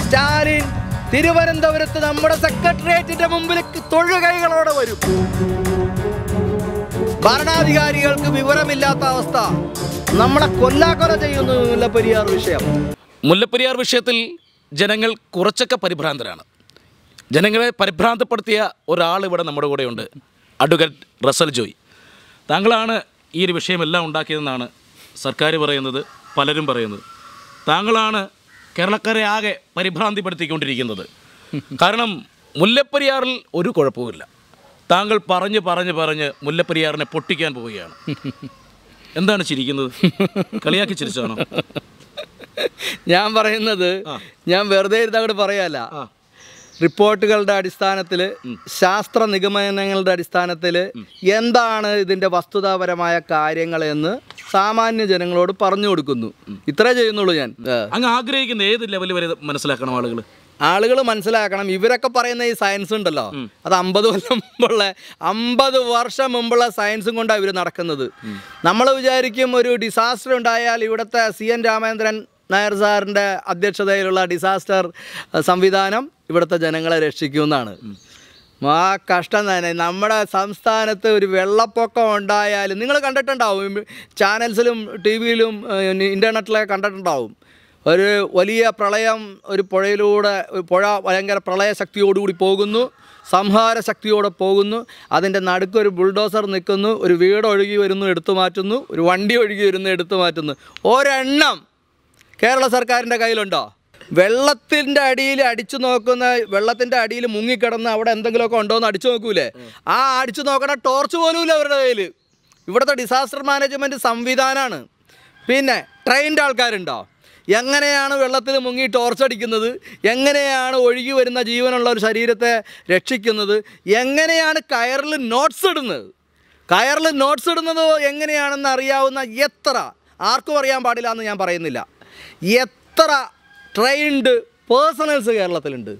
സ്റ്റാലിൻ തിരുവനന്തപുരത്ത് നമ്മുടെ സെക്രട്ടേറിയറ്റിന്റെ മുമ്പിൽ തൊഴുകൈകളോടെ വരും ഭരണാധികാരികൾക്ക് വിവരമില്ലാത്ത അവസ്ഥ നമ്മളെ കൊല്ലാക്കൊല ചെയ്യുന്നു മുല്ലപ്പെരിയാർ വിഷയം മുല്ലപ്പെരിയാർ വിഷയത്തിൽ ജനങ്ങൾ കുറച്ചൊക്കെ പരിഭ്രാന്തരാണ് ജനങ്ങളെ പരിഭ്രാന്തപ്പെടുത്തിയ ഒരാൾ ഇവിടെ നമ്മുടെ കൂടെയുണ്ട് അഡ്വക്കേറ്റ് റസൽ ജോയ് താങ്കളാണ് ഈ ഒരു വിഷയമെല്ലാം ഉണ്ടാക്കിയതെന്നാണ് സർക്കാർ പറയുന്നത് പലരും പറയുന്നത് താങ്കളാണ് കേരളക്കാരെ ആകെ പരിഭ്രാന്തിപ്പെടുത്തിക്കൊണ്ടിരിക്കുന്നത് കാരണം മുല്ലപ്പെരിയാറിൽ ഒരു കുഴപ്പവുമില്ല താങ്കൾ പറഞ്ഞ് പറഞ്ഞ് പറഞ്ഞ് മുല്ലപ്പെരിയാറിനെ പൊട്ടിക്കാൻ പോവുകയാണ് എന്താണ് ചിരിക്കുന്നത് കളിയാക്കി ചിരിച്ചാണോ ഞാൻ പറയുന്നത് ഞാൻ വെറുതെ ഇരുന്ന് അങ്ങോട്ട് പറയല്ല റിപ്പോർട്ടുകളുടെ അടിസ്ഥാനത്തിൽ ശാസ്ത്ര നിഗമനങ്ങളുടെ അടിസ്ഥാനത്തിൽ എന്താണ് ഇതിൻ്റെ വസ്തുതാപരമായ കാര്യങ്ങൾ എന്ന് സാമാന്യ ജനങ്ങളോട് പറഞ്ഞു കൊടുക്കുന്നു ഇത്രേ ചെയ്യുന്നുള്ളൂ ഞാൻ ഏ. അങ്ങ് ആഗ്രഹിക്കുന്ന ഏത് ലെവൽ വരെ മനസ്സിലാക്കണം ആളുകൾ ആളുകൾ മനസ്സിലാക്കണം ഇവരൊക്കെ പറയുന്ന ഈ സയൻസ് ഉണ്ടല്ലോ അത് അമ്പത് കൊല്ലം മുമ്പുള്ള അമ്പത് വർഷം മുമ്പുള്ള സയൻസും കൊണ്ടാണ് ഇവർ നടക്കുന്നത് നമ്മൾ വിചാരിക്കും ഒരു ഡിസാസ്റ്റർ ഉണ്ടായാൽ ഇവിടുത്തെ സി എൻ രാമേന്ദ്രൻ നായർ സാറിൻ്റെ അധ്യക്ഷതയിലുള്ള ഡിസാസ്റ്റർ അഹ്, സംവിധാനം ഇവിടുത്തെ ജനങ്ങളെ രക്ഷിക്കുമെന്നാണ് ആ കഷ്ടം തന്നെ നമ്മുടെ സംസ്ഥാനത്ത് ഒരു വെള്ളപ്പൊക്കം ഉണ്ടായാൽ നിങ്ങൾ കണ്ടിട്ടുണ്ടാവും ചാനൽസിലും ടി വിയിലും ഇൻ്റർനെറ്റിലൊക്കെ കണ്ടിട്ടുണ്ടാവും ഒരു വലിയ പ്രളയം ഒരു പുഴയിലൂടെ ഒരു പുഴ ഭയങ്കര പ്രളയ ശക്തിയോടുകൂടി പോകുന്നു സംഹാര ശക്തിയോടെ പോകുന്നു അതിൻ്റെ നടുക്കൊരു ബുൾഡോസർ നിൽക്കുന്നു ഒരു വീട് ഒഴുകി വരുന്നു എടുത്തു മാറ്റുന്നു ഒരു വണ്ടി ഒഴുകി വരുന്നു എടുത്തു മാറ്റുന്നു ഒരെണ്ണം കേരള സർക്കാരിൻ്റെ കയ്യിലുണ്ടോ വെള്ളത്തിൻ്റെ അടിയിൽ അടിച്ചു നോക്കുന്ന വെള്ളത്തിൻ്റെ അടിയിൽ മുങ്ങിക്കിടന്ന് അവിടെ എന്തെങ്കിലുമൊക്കെ ഉണ്ടോ എന്ന് അടിച്ചു നോക്കൂലേ ആ അടിച്ചു നോക്കണ ടോർച്ച് പോലും ഇല്ല അവരുടെ കയ്യിൽ ഇവിടുത്തെ ഡിസാസ്റ്റർ മാനേജ്മെൻറ്റ് സംവിധാനമാണ് പിന്നെ ട്രെയിൻഡ് ആൾക്കാരുണ്ടോ എങ്ങനെയാണ് വെള്ളത്തിൽ മുങ്ങി ടോർച്ച് അടിക്കുന്നത് എങ്ങനെയാണ് ഒഴുകി വരുന്ന ജീവനുള്ള ഒരു ശരീരത്തെ രക്ഷിക്കുന്നത് എങ്ങനെയാണ് കയറിൽ നോട്ട്സ് ഇടുന്നത് കയറിൽ നോട്ട്സ് ഇടുന്നത് എങ്ങനെയാണെന്ന് അറിയാവുന്ന എത്ര ആർക്കും അറിയാൻ പാടില്ല എന്ന് ഞാൻ പറയുന്നില്ല എത്ര ട്രെയിൻഡ് പേഴ്സണൽസ് കേരളത്തിലുണ്ട്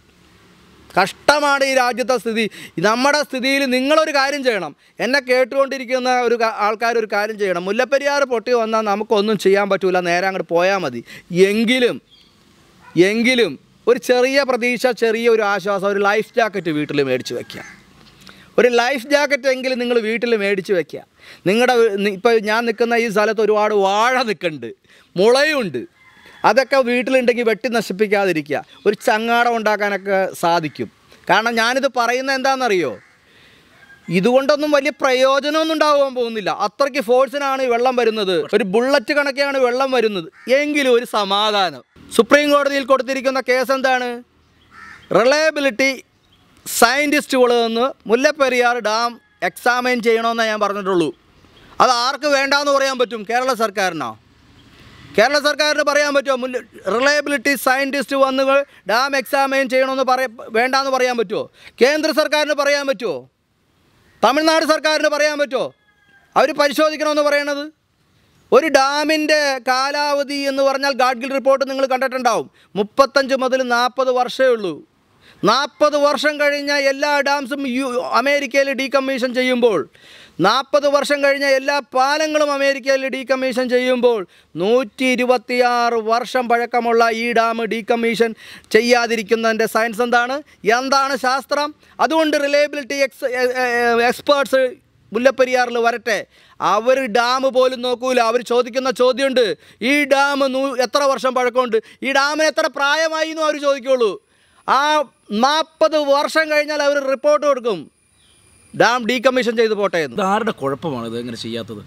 കഷ്ടമാണ് ഈ രാജ്യത്തെ സ്ഥിതി നമ്മുടെ സ്ഥിതിയിൽ നിങ്ങളൊരു കാര്യം ചെയ്യണം എന്നെ കേട്ടുകൊണ്ടിരിക്കുന്ന ഒരു ക- ആൾക്കാർ ഒരു കാര്യം ചെയ്യണം മുല്ലപ്പെരിയാർ പൊട്ടി വന്നാൽ നമുക്കൊന്നും ചെയ്യാൻ പറ്റൂല നേരെ അങ്ങോട്ട് പോയാൽ മതി എങ്കിലും എങ്കിലും ഒരു ചെറിയ പ്രതീക്ഷ ചെറിയ ഒരു ആശ്വാസം ഒരു ലൈഫ് ജാക്കറ്റ് വീട്ടിൽ മേടിച്ച് വയ്ക്കുക ഒരു ലൈഫ് ജാക്കറ്റ് എങ്കിലും നിങ്ങൾ വീട്ടിൽ മേടിച്ച് വെക്കുക നിങ്ങളുടെ ഇപ്പോൾ ഞാൻ നിൽക്കുന്ന ഈ സ്ഥലത്ത് ഒരുപാട് വാഴ നിൽക്കുന്നുണ്ട് മുളയുണ്ട് അതൊക്കെ വീട്ടിലുണ്ടെങ്കിൽ വെട്ടി നശിപ്പിക്കാതിരിക്കുക ഒരു ചങ്ങാടം ഉണ്ടാക്കാനൊക്കെ സാധിക്കും കാരണം ഞാനിത് പറയുന്നത് എന്താണെന്നറിയോ ഇതുകൊണ്ടൊന്നും വലിയ പ്രയോജനമൊന്നും ഉണ്ടാകാൻ പോകുന്നില്ല അത്രയ്ക്ക് ഫോഴ്സിനാണ് ഈ വെള്ളം വരുന്നത് ഒരു ബുള്ളറ്റ് കണക്കെയാണ് വെള്ളം വരുന്നത് എങ്കിലും ഒരു സമാധാനം സുപ്രീം കോടതിയിൽ കൊടുത്തിരിക്കുന്ന കേസ് എന്താണ് റിലയബിലിറ്റി സയൻറ്റിസ്റ്റുകൾ നിന്ന് മുല്ലപ്പെരിയാർ ഡാം എക്സാമിൻ ചെയ്യണമെന്നേ ഞാൻ പറഞ്ഞിട്ടുള്ളൂ അത് ആർക്ക് വേണ്ടാന്ന് പറയാൻ പറ്റും കേരള സർക്കാരിനോ കേരള സർക്കാരിന് പറയാൻ പറ്റുമോ മുല്ല റിലയബിലിറ്റി സയൻറ്റിസ്റ്റ് വന്ന് ഡാം എക്സാമിൻ ചെയ്യണമെന്ന് പറയ വേണ്ടാന്ന് പറയാൻ പറ്റുമോ കേന്ദ്ര സർക്കാരിന് പറയാൻ പറ്റുമോ തമിഴ്നാട് സർക്കാരിന് പറയാൻ പറ്റുമോ അവർ പരിശോധിക്കണമെന്ന് പറയണത് ഒരു ഡാമിൻ്റെ കാലാവധി എന്ന് പറഞ്ഞാൽ ഗാഡ്ഗിൽ റിപ്പോർട്ട് നിങ്ങൾ കണ്ടിട്ടുണ്ടാവും മുപ്പത്തഞ്ച് മുതൽ നാൽപ്പത് വർഷമേ ഉള്ളൂ നാൽപ്പത് വർഷം കഴിഞ്ഞ എല്ലാ ഡാംസും യു അമേരിക്കയിൽ ഡീകമ്മീഷൻ ചെയ്യുമ്പോൾ നാൽപ്പത് വർഷം കഴിഞ്ഞ എല്ലാ പാലങ്ങളും അമേരിക്കയിൽ ഡീകമ്മീഷൻ ചെയ്യുമ്പോൾ നൂറ്റി ഇരുപത്തിയാറ് വർഷം പഴക്കമുള്ള ഈ ഡാം ഡീകമ്മീഷൻ ചെയ്യാതിരിക്കുന്നതിൻ്റെ സയൻസ് എന്താണ് എന്താണ് ശാസ്ത്രം അതുകൊണ്ട് റിലയബിലിറ്റി എക്സ് എക്സ്പേർട്സ് മുല്ലപ്പെരിയാറിൽ വരട്ടെ അവർ ഡാം പോലും നോക്കൂല അവർ ചോദിക്കുന്ന ചോദ്യമുണ്ട് ഈ ഡാം നൂ എത്ര വർഷം പഴക്കമുണ്ട് ഈ ഡാമിന് എത്ര പ്രായമായി എന്നും അവർ ചോദിക്കുള്ളൂ ആ നാൽപ്പത് വർഷം കഴിഞ്ഞാൽ അവർ റിപ്പോർട്ട് കൊടുക്കും ഡാം ഡീകമ്മീഷൻ ചെയ്ത് പോട്ടെ എന്ന് ഇത് ആരുടെ കുഴപ്പമാണ് ഇത് എങ്ങനെ ചെയ്യാത്തത്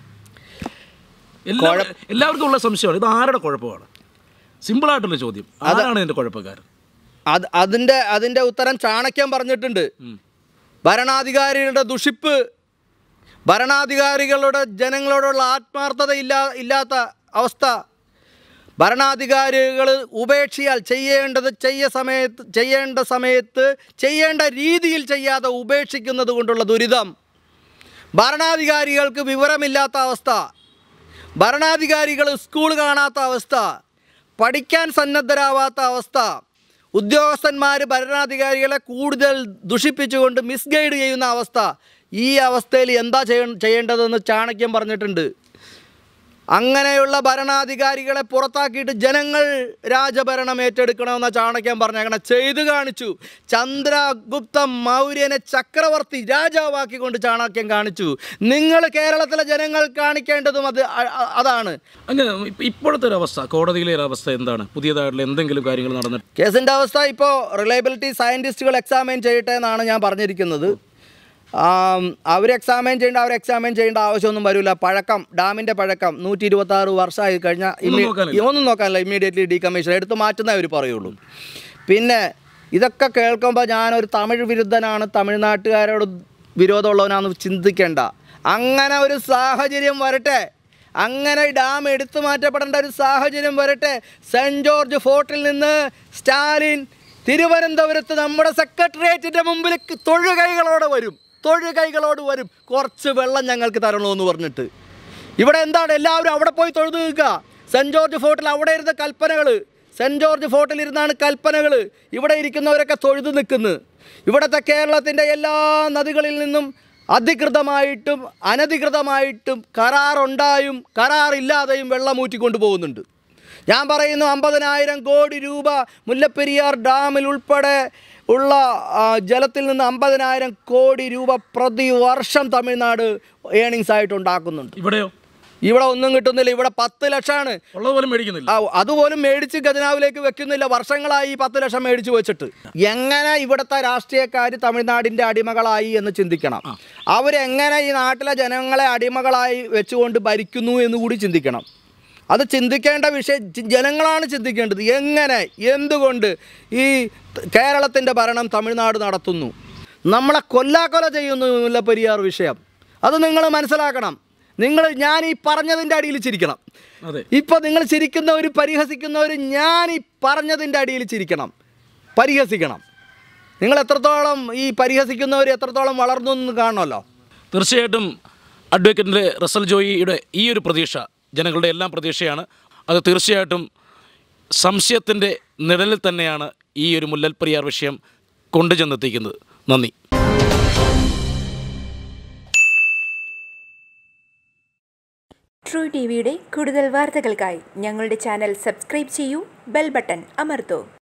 എല്ലാ എല്ലാവർക്കും ഉള്ള സംശയമാണ് ഇത് ആരുടെ കുഴപ്പമാണ് സിമ്പിളായിട്ടുള്ള ചോദ്യം ആരാണ് ഇതിൻ്റെ കുഴപ്പക്കാരൻ അത് അതിൻ്റെ അതിൻ്റെ ഉത്തരം ചാണക്യം പറഞ്ഞിട്ടുണ്ട് ഭരണാധികാരികളുടെ ദുഷിപ്പ് ഭരണാധികാരികളുടെ ജനങ്ങളോടുള്ള ആത്മാർത്ഥത ഇല്ലാ ഇല്ലാത്ത അവസ്ഥ ഭരണാധികാരികൾ ഉപേക്ഷിയാൽ ചെയ്യേണ്ടത് ചെയ്യ സമയത്ത് ചെയ്യേണ്ട സമയത്ത് ചെയ്യേണ്ട രീതിയിൽ ചെയ്യാതെ ഉപേക്ഷിക്കുന്നത് കൊണ്ടുള്ള ദുരിതം ഭരണാധികാരികൾക്ക് വിവരമില്ലാത്ത അവസ്ഥ ഭരണാധികാരികൾ സ്കൂൾ കാണാത്ത അവസ്ഥ പഠിക്കാൻ സന്നദ്ധരാവാത്ത അവസ്ഥ ഉദ്യോഗസ്ഥന്മാർ ഭരണാധികാരികളെ കൂടുതൽ ദുഷിപ്പിച്ചുകൊണ്ട് മിസ്ഗൈഡ് ചെയ്യുന്ന അവസ്ഥ ഈ അവസ്ഥയിൽ എന്താ ചെയ്യ ചെയ്യേണ്ടതെന്ന് ചാണക്യം പറഞ്ഞിട്ടുണ്ട് അങ്ങനെയുള്ള ഭരണാധികാരികളെ പുറത്താക്കിയിട്ട് ജനങ്ങൾ രാജഭരണം ഏറ്റെടുക്കണമെന്ന ചാണക്യൻ പറഞ്ഞേക്കണ ചെയ്തു കാണിച്ചു ചന്ദ്രഗുപ്ത മൗര്യനെ ചക്രവർത്തി രാജാവാക്കിക്കൊണ്ട് ചാണക്യൻ കാണിച്ചു നിങ്ങൾ കേരളത്തിലെ ജനങ്ങൾ കാണിക്കേണ്ടതും അത് അ- അ- അതാണ് അങ്ങനെ ഇപ്പ- ഇപ്പോഴത്തെ ഒരു അവസ്ഥ കോടതിയിലെ ഒരു അവസ്ഥ എന്താണ് പുതിയതായിട്ടുള്ള എന്തെങ്കിലും കാര്യങ്ങൾ നടന്നിട്ട് കേസിൻ്റെ അവസ്ഥ ഇപ്പോൾ റിലയബിലിറ്റി സയൻറ്റിസ്റ്റുകൾ എക്സാമിൻ ചെയ്യട്ടെ എന്നാണ് ഞാൻ പറഞ്ഞിരിക്കുന്നത് അവർ എക്സാമിൻ ചെയ്യേണ്ട അവർ എക്സാമിൻ ചെയ്യേണ്ട ആവശ്യമൊന്നും വരില്ല പഴക്കം ഡാമിൻ്റെ പഴക്കം നൂറ്റി ഇരുപത്തി ആറ് വർഷമായി കഴിഞ്ഞാൽ ഒന്നും നോക്കാനില്ല. ഒന്നും നോക്കാനില്ല ഇമ്മീഡിയറ്റ്ലി ഡീകമ്മീഷൻ എടുത്ത് മാറ്റുന്നേ അവർ പറയുള്ളൂ പിന്നെ ഇതൊക്കെ കേൾക്കുമ്പോൾ ഞാനൊരു തമിഴ് വിരുദ്ധനാണ് തമിഴ്നാട്ടുകാരോട് വിരോധമുള്ളവനാണെന്ന് ചിന്തിക്കേണ്ട അങ്ങനെ ഒരു സാഹചര്യം വരട്ടെ അങ്ങനെ ഡാം എടുത്തു മാറ്റപ്പെടേണ്ട ഒരു സാഹചര്യം വരട്ടെ സെൻറ് ജോർജ് ഫോർട്ടിൽ നിന്ന് സ്റ്റാലിൻ തിരുവനന്തപുരത്ത് നമ്മുടെ സെക്രട്ടേറിയറ്റിൻ്റെ മുമ്പിൽ തൊഴുകൈകളോടെ വരും തൊഴുകൈകളോട് വരും കുറച്ച് വെള്ളം ഞങ്ങൾക്ക് തരണമെന്ന് പറഞ്ഞിട്ട് ഇവിടെ എന്താണ് എല്ലാവരും അവിടെ പോയി തൊഴുതു നിൽക്കുക സെൻറ് ജോർജ് ഫോർട്ടിൽ അവിടെ ഇരുന്ന കൽപ്പനകൾ സെൻറ് ജോർജ് ഫോർട്ടിൽ ഇരുന്നാണ് കൽപ്പനകൾ ഇവിടെ ഇരിക്കുന്നവരൊക്കെ തൊഴുതു നിൽക്കുന്നു ഇവിടുത്തെ കേരളത്തിൻ്റെ എല്ലാ നദികളിൽ നിന്നും അധികൃതമായിട്ടും അനധികൃതമായിട്ടും കരാറുണ്ടായും കരാറില്ലാതെയും വെള്ളം ഊറ്റിക്കൊണ്ട് പോകുന്നുണ്ട് ഞാൻ പറയുന്നു അമ്പതിനായിരം കോടി രൂപ മുല്ലപ്പെരിയാർ ഡാമിൽ ഉൾപ്പെടെ ഉള്ള ആ, ജലത്തിൽ നിന്ന് അമ്പതിനായിരം കോടി രൂപ പ്രതിവർഷം തമിഴ്നാട് ഏണിങ്സ് ആയിട്ട് ഉണ്ടാക്കുന്നുണ്ട് ഇവിടെയോ ഇവിടെ ഒന്നും കിട്ടുന്നില്ല ഇവിടെ പത്ത് ലക്ഷമാണ് ഉള്ളത് പോലും മേടിക്കുന്നില്ല ആ, അതുപോലും മേടിച്ച് ഖജനാവിലേക്ക് വെക്കുന്നില്ല വർഷങ്ങളായി ഈ പത്ത് ലക്ഷം മേടിച്ച് വെച്ചിട്ട് എങ്ങനെ ഇവിടുത്തെ രാഷ്ട്രീയക്കാർ തമിഴ്നാടിൻ്റെ അടിമകളായി എന്ന് ചിന്തിക്കണം അവരെങ്ങനെ ഈ നാട്ടിലെ ജനങ്ങളെ അടിമകളായി വെച്ചുകൊണ്ട് ഭരിക്കുന്നു എന്ന് കൂടി ചിന്തിക്കണം അത് ചിന്തിക്കേണ്ട വിഷയം ജ- ജനങ്ങളാണ് ചിന്തിക്കേണ്ടത് എങ്ങനെ എന്തുകൊണ്ട് ഈ ത- കേരളത്തിൻ്റെ ഭരണം തമിഴ്നാട് നടത്തുന്നു നമ്മളെ കൊല്ലാക്കൊല ചെയ്യുന്നു മുല്ലപ്പെരിയാർ വിഷയം അത് നിങ്ങൾ മനസ്സിലാക്കണം നിങ്ങൾ ഞാൻ ഈ പറഞ്ഞതിൻ്റെ അടിയിൽ ചിരിക്കണം അതെ ഇപ്പൊ നിങ്ങൾ ചിരിക്കുന്നവർ പരിഹസിക്കുന്നവർ ഞാൻ ഈ പറഞ്ഞതിൻ്റെ അടിയിൽ ചിരിക്കണം പരിഹസിക്കണം നിങ്ങൾ എത്രത്തോളം ഈ പരിഹസിക്കുന്നവർ എത്രത്തോളം വളർന്നു എന്ന് കാണണമല്ലോ തീർച്ചയായിട്ടും അഡ്വക്കേറ്റിൻ്റെ റസൽ ജോയിയുടെ ഈ ഒരു പ്രതീക്ഷ ജനങ്ങളുടെ എല്ലാം പ്രതീക്ഷയാണ് അത് തീർച്ചയായിട്ടും സംശയത്തിൻ്റെ നിഴലിൽ തന്നെയാണ് ഈ ഒരു മുല്ലൽപ്പെരിയാർ വിഷയം കൊണ്ടുചെന്നെത്തിക്കുന്നത് നന്ദി ട്രൂ ടി വിയുടെ കൂടുതൽ വാർത്തകൾക്കായി ഞങ്ങളുടെ ചാനൽ സബ്സ്ക്രൈബ് ചെയ്യൂ ബെൽ ബട്ടൺ അമർത്തൂ